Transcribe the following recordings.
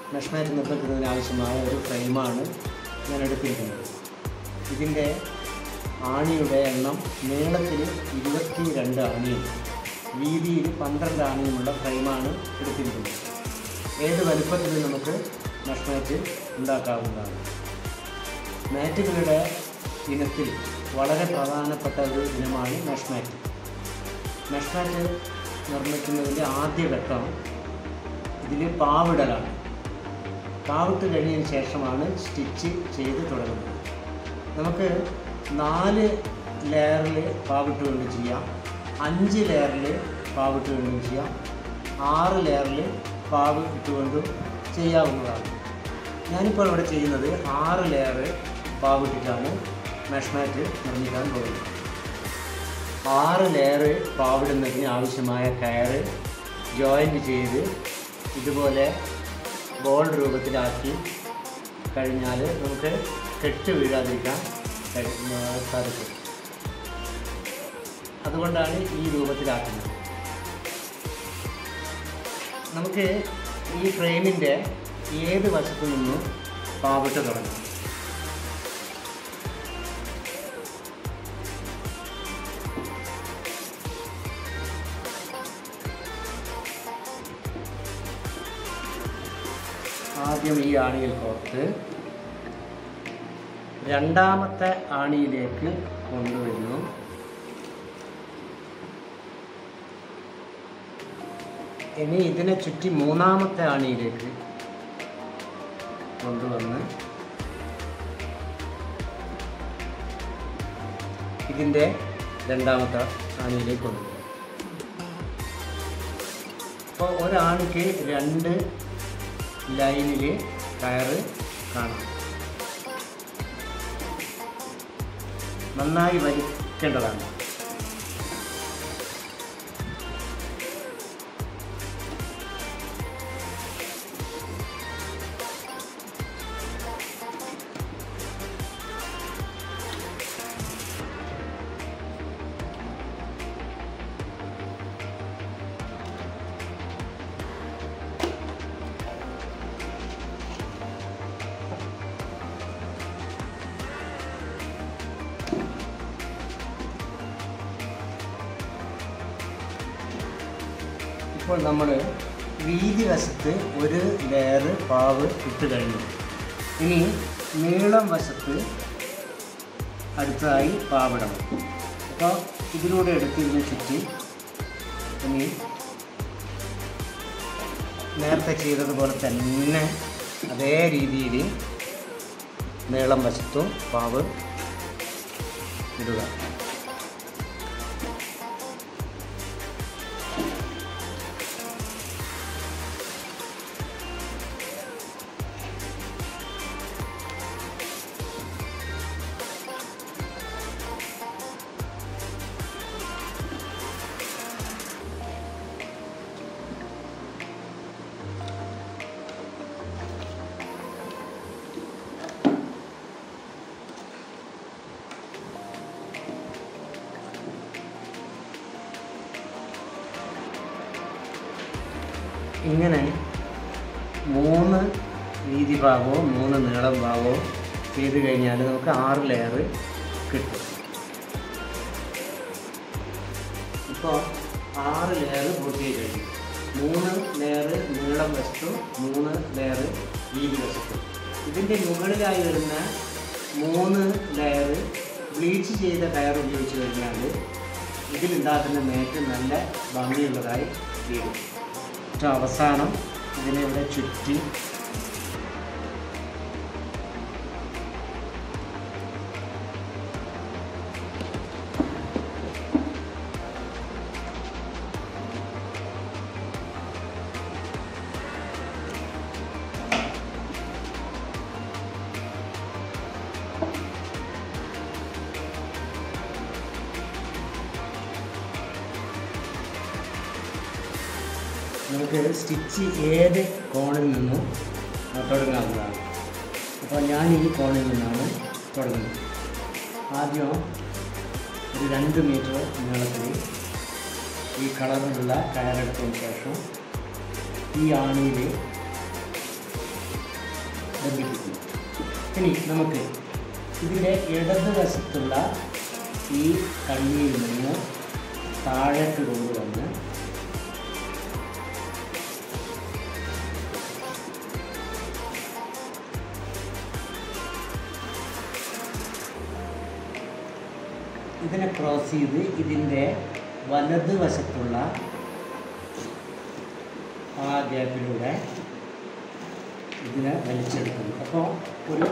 മെഷ്മാറ്റ് നിർമ്മിക്കുന്നതിന് ആവശ്യമായ ഒരു ഫ്രെയിമാണ് ഞാൻ എടുത്തിരിക്കുന്നത് ഇതിൻ്റെ ആണിയുടെ എണ്ണം നീളത്തിൽ ഇരുപത്തി രണ്ട് ആണിയും വീതിയിൽ പന്ത്രണ്ട് ആണിയുമുള്ള ഫ്രെയിമാണ് എടുത്തിരിക്കുന്നത് ഏത് വലുപ്പത്തിൽ നമുക്ക് മെഷ്മാറ്റ് ഉണ്ടാക്കാവുന്നതാണ് മാറ്റുകളുടെ ഇനത്തിൽ വളരെ പ്രധാനപ്പെട്ട ഒരു ഇനമാണ് മെഷ്മാറ്റ് മെഷ്മാറ്റ് നിർമ്മിക്കുന്നതിൻ്റെ ആദ്യ ഘട്ടം ഇതിൽ പാവിടലാണ് പാവിട്ട് കഴിഞ്ഞതിന് ശേഷമാണ് സ്റ്റിച്ച് ചെയ്ത് തുടങ്ങുന്നത് നമുക്ക് നാല് ലെയറിൽ പാവിട്ട് കൊണ്ട് ചെയ്യാം അഞ്ച് ലെയറിൽ പാവിട്ട് കൊണ്ടും ചെയ്യാം ആറ് ലെയറിൽ പാവ് ഇട്ടുകൊണ്ടും ചെയ്യാവുന്നതാണ് ഞാനിപ്പോൾ ഇവിടെ ചെയ്യുന്നത് ആറ് ലെയർ പാവിട്ടിട്ടാണ് മെഷ്മാറ്റ് നിർമ്മിക്കാൻ പോകുന്നത് ആറ് ലെയർ പാവിടുന്നതിന് ആവശ്യമായ കയറ് ജോയിൻറ്റ് ചെയ്ത് ഇതുപോലെ ബോൾ രൂപത്തിലാക്കി കഴിഞ്ഞാൽ നമുക്ക് കെട്ട് വീഴാതിരിക്കാൻ കഴി- ആ, സാധിക്കും അതുകൊണ്ടാണ് ഈ രൂപത്തിലാക്കുന്നത് നമുക്ക് ഈ ഫ്രെയിമിൻ്റെ ഏത് വശത്തു നിന്നും പാവിട്ട് തുടങ്ങാം ആദ്യം ഈ ആണിയിൽ കോർത്ത് രണ്ടാമത്തെ ആണിയിലേക്ക് കൊണ്ടുവരുന്നു ഇനി ഇതിനെ ചുറ്റി മൂന്നാമത്തെ ആണിയിലേക്ക് കൊണ്ടുവന്ന് ഇതിൻ്റെ രണ്ടാമത്തെ ആണിയിലേക്ക് കൊണ്ടുവരും അപ്പോൾ ഒരാണിക്ക് രണ്ട് ലൈനിൽ കയറ് കാണാം നന്നായി വലിക്കേണ്ടതാണ് ഇപ്പോൾ നമ്മൾ വീതി വശത്ത് ഒരു ലെയർ പാവ് ഇട്ട് കഴിഞ്ഞു ഇനി നീളം വശത്ത് അടുത്തതായി പാവിടണം അപ്പോൾ ഇതിലൂടെ എടുത്തിരുന്ന് ചുറ്റി ഇനി നേരത്തെ ചെയ്തതുപോലെ തന്നെ അതേ രീതിയിൽ നീളം വശത്തും പാവ് ഇടുക ഇങ്ങനെ മൂന്ന് വീതി ഭാഗവും മൂന്ന് നീളം ഭാഗവും ചെയ്ത് കഴിഞ്ഞാൽ നമുക്ക് ആറ് ലെയർ കിട്ടും ഇപ്പോൾ ആറ് ലെയർ പൂർത്തിയായി കഴിഞ്ഞു മൂന്ന് ലെയർ നീളം വശത്തും മൂന്ന് ലെയർ വീതി വശത്തും ഇതിൻ്റെ മുകളിലായി വരുന്ന മൂന്ന് ലെയർ ബ്ലീച്ച് ചെയ്ത കയർ ഉപയോഗിച്ച് കഴിഞ്ഞാൽ ഇതിലുണ്ടാക്കുന്ന മേറ്റ് നല്ല ഭംഗിയുള്ളതായി തീരും ഏറ്റവും അവസാനം ഇതിനെ ഇവിടെ ചുറ്റി നമുക്ക് സ്റ്റിച്ച് ഏത് കോണിൽ നിന്നും തുടങ്ങാവുന്നതാണ് അപ്പോൾ ഞാൻ ഈ കോണിൽ നിന്നാണ് തുടങ്ങുന്നത് ആദ്യം ഒരു രണ്ട് മീറ്റർ നീളത്തിൽ ഈ കളറിലുള്ള കയറെടുത്തതിന് ശേഷം ഈ ആണിയിൽ ബന്ധിപ്പിക്കുന്നു ഇനി നമുക്ക് ഇതിൻ്റെ ഇടതുവശത്തുള്ള ഈ കണ്ണിയിൽ നിന്ന് താഴേക്ക് കൊണ്ടുവന്ന് ഇതിനെ ക്രോസ് ചെയ്ത് ഇതിൻ്റെ വലതുവശത്തുള്ള ആ ഗ്യാപ്പിലൂടെ ഇതിനെ വലിച്ചെടുക്കുന്നു അപ്പോൾ ഒരു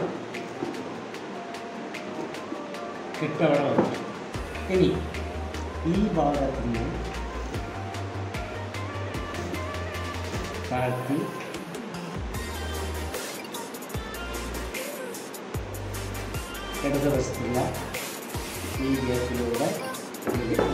കെട്ടവിടെ വന്നു ഇനി ഈ ഭാഗത്ത് നിന്ന് താഴ്ത്തി ഇടതുവശത്തുള്ള ഈ ഗ്യാപ്പിലൂടെ ഇതിലേക്ക്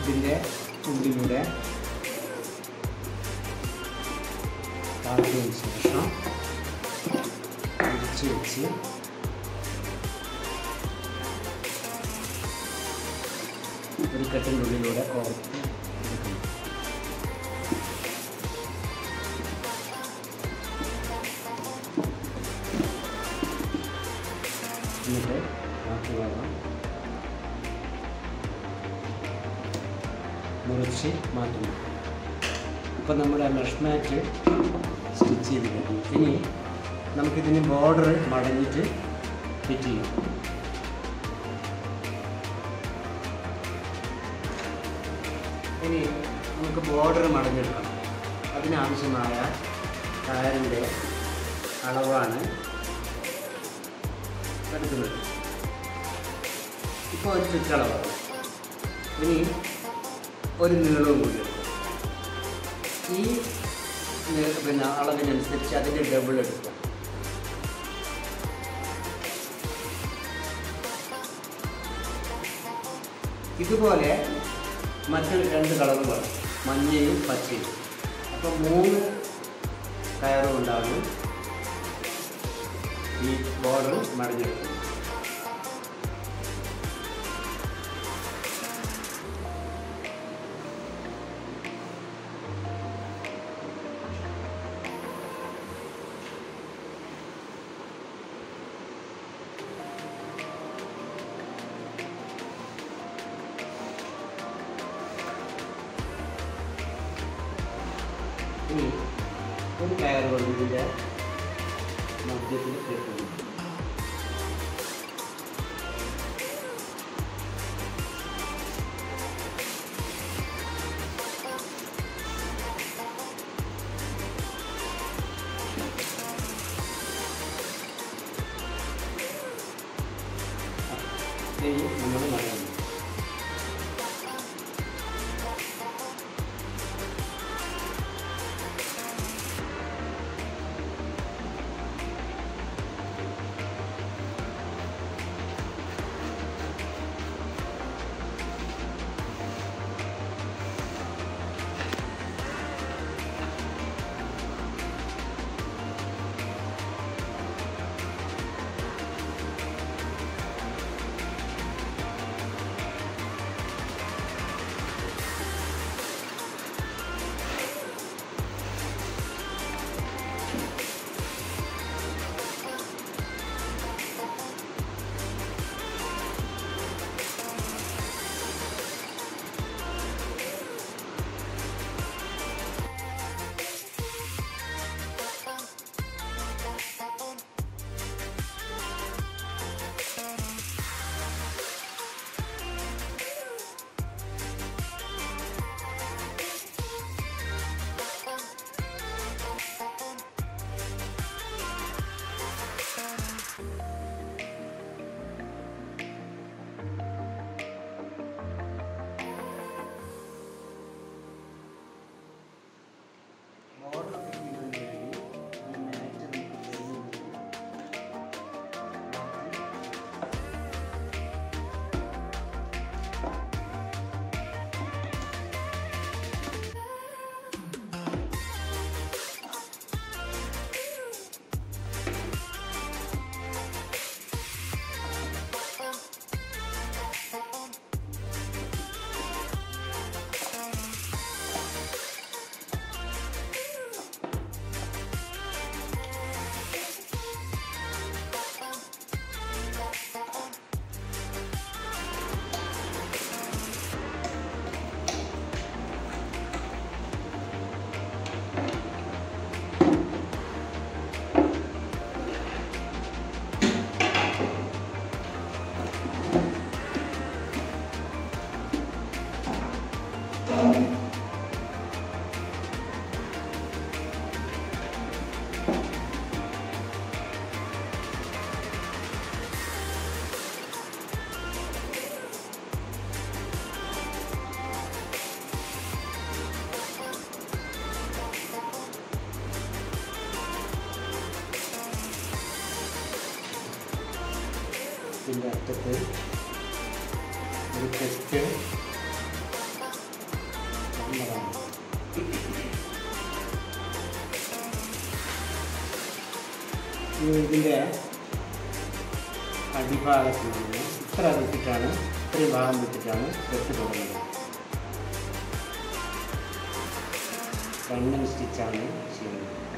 ഇതിൻ്റെ ഉള്ളിലൂടെ താഴ്ത്തിയതിന് ശേഷം തിരിച്ച് വെച്ച് ഒരു കെട്ടിൻ്റെ ഉള്ളിലൂടെ കോർത്ത് എടുക്കണം എന്നിട്ട് ബാക്കി ഭാഗം മുറിച്ച് മാറ്റുന്നു ഇപ്പം നമ്മുടെ മെഷ് മാറ്റ് സ്റ്റിച്ച് ചെയ്ത് കഴിഞ്ഞു ഇനി നമുക്കിതിന് ബോർഡർ മടങ്ങിയിട്ട് ഫിറ്റ് ചെയ്യും ഇനി നമുക്ക് ബോർഡർ മടങ്ങിയെടുക്കണം അതിനാവശ്യമായ ടയറിൻ്റെ അളവാണ് എടുക്കുന്നത് ഇപ്പോൾ ഒരു ചുറ്റളവാണ് ഇനി ഒരു നീളവും കൂടി എടുക്കും ഈ നീ- പിന്നെ അളവിനനുസരിച്ച് അതിൻ്റെ ഡബിൾ എടുക്കുക ഇതുപോലെ മറ്റ് രണ്ട് കളറുകൾ മഞ്ഞയും പച്ചയും അപ്പോൾ മൂന്ന് കയറും ഉണ്ടാകും ഈ ബോർഡർ മടങ്ങിയെടുക്കും ഇനി ഒരു കയർ കൊണ്ട് ഇതിൻ്റെ മധ്യത്തിൽ കെട്ടുന്നു ഇനി നമ്മൾ മടങ്ങുന്നു ബോർഡർ ചെയ്യുന്നതിന് വേണ്ടി ഈ മാറ്റ് നമുക്ക് ചെയ്യുന്നത് ഇതിൻ്റെ അറ്റത്ത് ഒരു കെട്ട് ഇനി ഇതിൻ്റെ അടിഭാഗത്ത് നിന്ന് ഇത്ര വിട്ടിട്ടാണ് ഇത്രയും ഭാഗം വിട്ടിട്ടാണ് വെച്ച് തുടങ്ങുന്നത് റണ്ണിങ് സ്റ്റിച്ചാണ് ചെയ്യുന്നത്